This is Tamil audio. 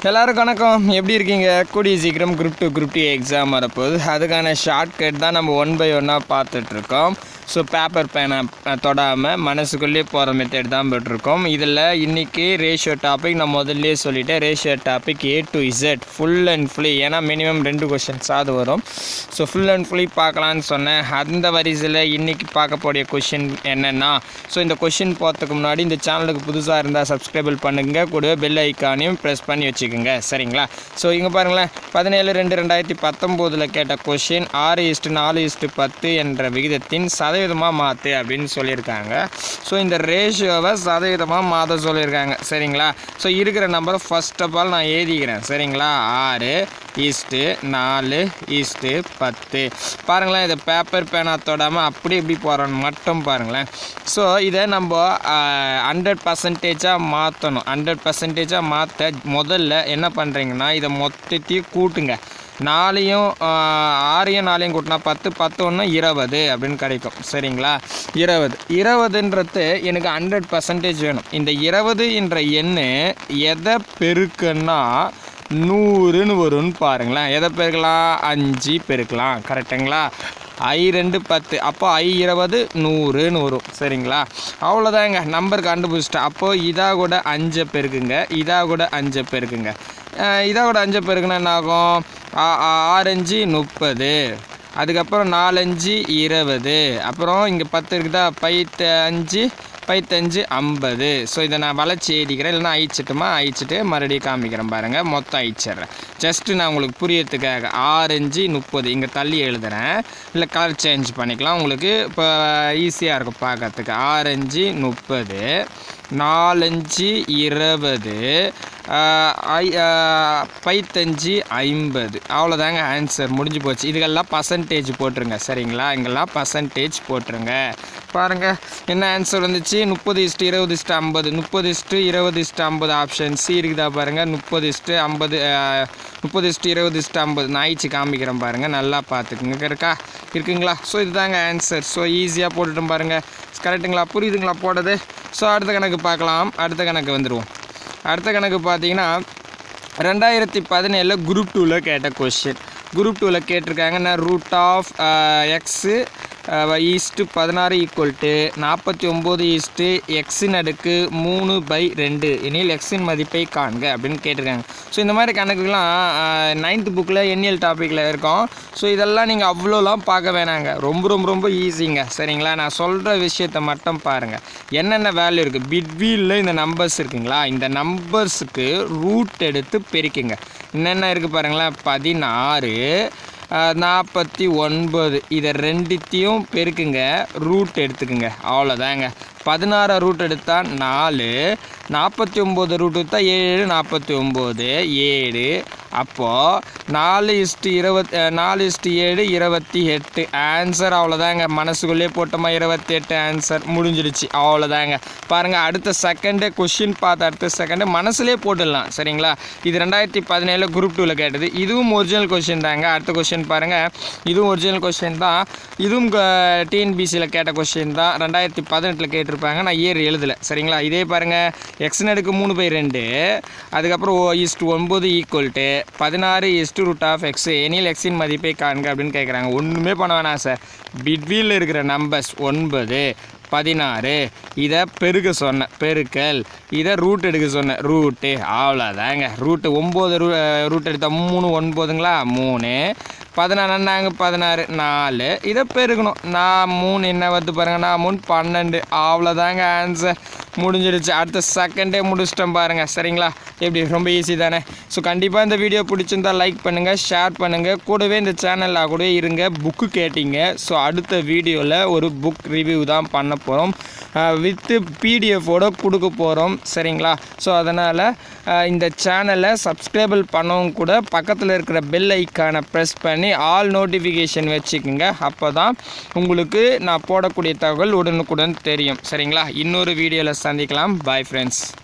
எல்லாருக்கும் வணக்கம் எப்படி இருக்கீங்க கூடிய சீக்கிரம் group two group two exam வரப்போகுது அதுக்கான ஷார்ட்கட் தான் நம்ம ஒன் பை ஒன்னாக பார்த்துட்ருக்கோம் ஸோ பேப்பர் பேனை தொடாமல் மனசுக்குள்ளேயே போகிற மெத்தட் தான் போட்டிருக்கோம் இதில் இன்றைக்கி ரேஷியோ டாபிக் நான் முதல்லயே சொல்லிட்டேன் ratio topic A to Z full and fully ஏன்னா மினிமம் ரெண்டு கொஷின்ஸ் அது வரும் ஸோ ஃபுல் அண்ட் ஃபுல்லி பார்க்கலான்னு சொன்னேன் அந்த வரிசையில் இன்றைக்கி பார்க்கக்கூடிய கொஷின் என்னென்னா ஸோ இந்த கொஷின் போகிறதுக்கு முன்னாடி இந்த சேனலுக்கு புதுசாக இருந்தால் சப்ஸ்கிரைபிள் பண்ணுங்க கூடவே பெல் ஐக்கானையும் ப்ரெஸ் பண்ணி வச்சுக்கோங்க சரிங்களா ஸோ இங்கே பாருங்களேன் பதினேழு ரெண்டு ரெண்டாயிரத்தி பத்தொம்போதில் கேட்ட கொஷின் ஆறு இஸ்ட்டு நாலு இஸ்ட்டு பத்து என்ற விகிதத்தின் சதவீதமாக மாற்று அப்படின்னு சொல்லியிருக்காங்க ஸோ இந்த ரேஷியோவை சதவீதமாக மாற்ற சொல்லியிருக்காங்க சரிங்களா ஸோ இருக்கிற நம்பரை ஃபர்ஸ்ட் ஆஃப் ஆல் நான் எழுதிக்கிறேன் சரிங்களா ஆறு ஈஸ்ட்டு நாலு ஈஸ்ட்டு பத்து பாருங்களேன் இதை பேப்பர் பேனா தொடாமல் அப்படி எப்படி போகிறோன்னு மட்டும் பாருங்களேன் ஸோ இதை நம்ம ஹண்ட்ரட் பர்சன்டேஜாக மாற்றணும் ஹண்ட்ரட் பர்சன்டேஜாக மாற்ற முதல்ல என்ன பண்ணுறீங்கன்னா இதை மொத்தத்தையும் கூட்டுங்க நாலையும் ஆஹ், ஆறையும் நாலையும் கூட்டினா பத்து பத்து ஒன்று இருபது அப்படின்னு கிடைக்கும் சரிங்களா இருபது இருபதுன்றது எனக்கு ஹண்ட்ரட் பர்சன்டேஜ் வேணும் இந்த இருபது என்ற எண்ணு எதை பெருக்குன்னா நூறுன்னு வரும்னு பாருங்களேன் எதை பெருக்கலாம் அஞ்சு பெருக்கலாம் கரெக்டுங்களா ஐ ரெண்டு பத்து அப்போ ஐ இருபது நூறுன்னு வரும் சரிங்களா அவ்வளோதாங்க நம்பர் கண்டுபிடிச்சிட்டேன் அப்போது இதாக கூட அஞ்சை பெருக்குங்க இதாக கூட அஞ்சை பெருக்குங்க அஹ் இதாக கூட அஞ்சை பெருக்குன்னா என்ன ஆகும் ஆ- ஆ- ஆறஞ்சு முப்பது அதுக்கப்புறம் நாலஞ்சு இருபது அப்புறம் இங்கே பத்து இருக்குதா பைத்து அஞ்சு பைத்தஞ்சு ஐம்பது ஸோ இதை நான் வளைச்சி எழுதிக்கிறேன் இல்லைன்னா அழிச்சிட்டுமா அழிச்சிட்டு மறுபடியும் காமிக்கிறேன் பாருங்கள் மொத்தம் அழிச்சிட்றேன் ஜஸ்ட்டு நான் உங்களுக்கு புரியறதுக்காக ஆரஞ்சு முப்பது இங்கே தள்ளி எழுதுறேன் இல்லை கலர் சேஞ்ச் பண்ணிக்கலாம் உங்களுக்கு இப்போ ஈஸியாக இருக்கும் பார்க்கறதுக்கு ஆரஞ்சு முப்பது நாலஞ்சு இருபது ஆஹ் ஐ- ஆஹ் பைத்தஞ்சு ஐம்பது அவ்வளோதாங்க ஆன்சர் முடிஞ்சு போச்சு இதுக்கெல்லாம் பர்சன்டேஜ் போட்டுருங்க சரிங்களா இங்கெல்லாம் பர்சன்டேஜ் போட்டுருங்க பாருங்கள் என்ன ஆன்சர் வந்துச்சு முப்பது இஸ்ட்டு இருபது இஸ்ட்டு ஐம்பது முப்பது இஸ்ட்டு இருபது இஸ்ட்டு ஐம்பது ஆப்ஷன் சி இருக்குதா பாருங்கள் முப்பது இஸ்ட்டு ஐம்பது முப்பது இஸ்ட்டு இருபது இஸ்ட்டு ஐம்பது நாய்ச்சி காமிக்கிறேன் பாருங்கள் நல்லா பார்த்துக்குங்க இருக்கா இருக்குங்களா ஸோ இதுதாங்க ஆன்சர் ஸோ ஈஸியாக போட்டுட்டோம் பாருங்கள் கரெக்டுங்களா புரியுதுங்களா போடுறது ஸோ அடுத்த கணக்கு பார்க்கலாம் அடுத்த கணக்கு வந்துடுவோம் அடுத்த கணக்கு பார்த்தீங்கன்னா ரெண்டாயிரத்தி பதினேழில் குரூப் டூவில் கேட்ட கொஷின் குரூப் டூவில் கேட்டிருக்காங்கன்னா ரூட் ஆஃப் எக்ஸு ஈஸ்ட்டு பதினாறு ஈக்குவல் டு நாற்பத்தி ஒம்பது ஈஸ்ட்டு எக்ஸின் அடுக்கு மூணு பை ரெண்டு எனில் எக்ஸின் மதிப்பை காண்க அப்படின்னு கேட்டிருக்காங்க ஸோ இந்த மாதிரி கணக்குலாம் நைன்த் புக்கில் எண்ணியல் டாப்பிக்கில் இருக்கும் ஸோ இதெல்லாம் நீங்கள் அவ்வளோலாம் பார்க்க வேணாங்க ரொம்ப ரொம்ப ரொம்ப ஈஸிங்க சரிங்களா நான் சொல்கிற விஷயத்த மட்டும் பாருங்கள் என்னென்ன வேல்யூ இருக்குது பிட்வீலில் இந்த நம்பர்ஸ் இருக்குங்களா இந்த நம்பர்ஸுக்கு ரூட் எடுத்து பெருக்குங்க என்னென்ன இருக்குது பாருங்களேன் பதினாறு நாற்பத்தி ஒன்பது இதை ரெண்டுத்தையும் பெருக்குங்க ரூட் எடுத்துக்குங்க அவ்வளோதாங்க பதினாறு ரூட் எடுத்தால் நாலு நாற்பத்தி ஒம்பது ரூட் எடுத்தால் ஏழு நாற்பத்தி ஒம்பது ஏழு அப்போது நாலு இஸ்ட்டு இருபத் நாலு இஸ்ட்டு ஏழு இருபத்தி எட்டு ஆன்சர் அவ்வளோதாங்க மனசுக்குள்ளே போட்டோமா இருபத்தி எட்டு ஆன்சர் முடிஞ்சிடுச்சு அவ்வளோதாங்க பாருங்கள் அடுத்த செகண்டே கொஷின் பார்த்த அடுத்த செகண்டு மனசுலேயே போட்டுடலாம் சரிங்களா இது ரெண்டாயிரத்தி பதினேழு குரூப் டூவில் கேட்டது இதுவும் ஒரிஜினல் கொஷின் தாங்க அடுத்த கொஷின் பாருங்கள் இதுவும் ஒரிஜினல் கொஷின் தான் இதுவும் டிஎன்பிசியில் கேட்ட கொஷின் தான் ரெண்டாயிரத்தி பதினெட்டில் கேட்டிருப்பாங்க நான் இயர் எழுதலை சரிங்களா இதே பாருங்கள் எக்ஸ் நடுக்கு மூணு பை ரெண்டு அதுக்கப்புறம் ஓ ஈஸ்ட் ஒன்பது ஈக்குவல் டு பதினாறு இஸ்டு ரூட் ஆஃப் எக்ஸ் எனில் எக்ஸின் மதிப்பை காண்க அப்படின்னு கேட்குறாங்க ஒன்றுமே பண்ண வேணாம் சார் பிட்வீலில் இருக்கிற நம்பர்ஸ் ஒன்பது பதினாறு இதை பெருக்க சொன்னேன் பெருக்கல் இதை ரூட் எடுக்க சொன்னேன் ரூட்டு அவ்வளோதாங்க ரூட்டு ஒம்பது ரூ ரூட் எடுத்தால் மூணு ஒன்பதுங்களா மூணு பதினாறு நாங்கள் பதினாறு நாலு இதை பெருக்கணும் நான் மூணு என்ன வருது பாருங்க நான் மூணு பன்னெண்டு அவ்வளோதாங்க ஆன்சர் முடிஞ்சிடுச்சு அடுத்த செகண்டே முடிச்சிட்டோம் பாருங்கள் சரிங்களா எப்படி ரொம்ப ஈஸி தானே ஸோ கண்டிப்பாக இந்த வீடியோ பிடிச்சிருந்தா லைக் பண்ணுங்கள் ஷேர் பண்ணுங்கள் கூடவே இந்த சேனலில் கூட இருங்க புக்கு கேட்டிங்க ஸோ அடுத்த வீடியோவில் ஒரு புக் ரிவ்யூ தான் பண்ண போகிறோம் வித்து பிடிஎஃபோட கொடுக்க போகிறோம் சரிங்களா ஸோ அதனால் இந்த சேனலை சப்ஸ்கிரைபிள் பண்ணவும் கூட பக்கத்தில் இருக்கிற பெல் ஐக்கானை ப்ரெஸ் பண்ணி ஆல் நோட்டிஃபிகேஷன் வச்சுக்கோங்க அப்போ தான் உங்களுக்கு நான் போடக்கூடிய தகவல் உடனுக்குடன் தெரியும் சரிங்களா இன்னொரு வீடியோவில் சந்திக்கலாம் பாய் ஃப்ரெண்ட்ஸ்